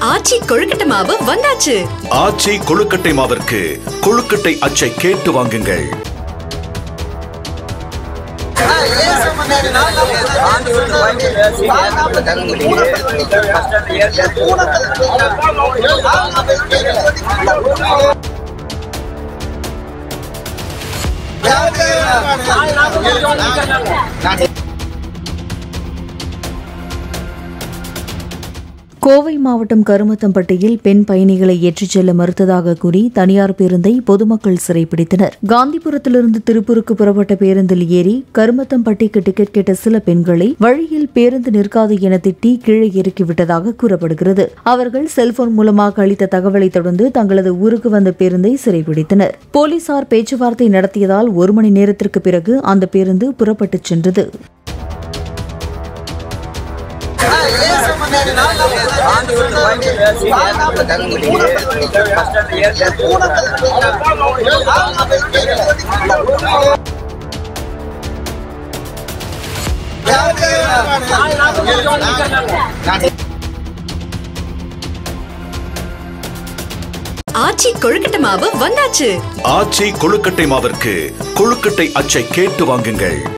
ஆச்சி கொழுக்கட்டை மாவு வந்தாச்சு ஆச்சி கொழுக்கட்டை மாவிற்கு கொழுக்கட்டை அச்சை கேட்டு வாங்குங்கள் கோவை மாவட்டம் கருமத்தம்பட்டியில் பெண் பயணிகளை ஏற்றிச் செல்ல மறுத்ததாக கூறி தனியார் பேருந்தை பொதுமக்கள் சிறைப்பிடித்தனர் காந்திபுரத்திலிருந்து திருப்பூருக்கு புறப்பட்ட பேருந்தில் ஏறி கருமத்தம்பட்டிக்கு டிக்கெட் கேட்ட சில பெண்களை வழியில் பேருந்து நிற்காது என திட்டி கீழே இறக்கிவிட்டதாக கூறப்படுகிறது அவர்கள் செல்போன் மூலமாக அளித்த தகவலை தொடர்ந்து தங்களது ஊருக்கு வந்த பேருந்தை சிறைப்பிடித்தனர் போலீசார் பேச்சுவார்த்தை நடத்தியதால் ஒரு மணி நேரத்திற்கு பிறகு அந்த பேருந்து புறப்பட்டுச் சென்றது ஆச்சி கொழுக்கட்டை மாவு வந்தாச்சு ஆச்சி கொழுக்கட்டை மாவிற்கு கொழுக்கட்டை அச்சை கேட்டு வாங்குங்கள்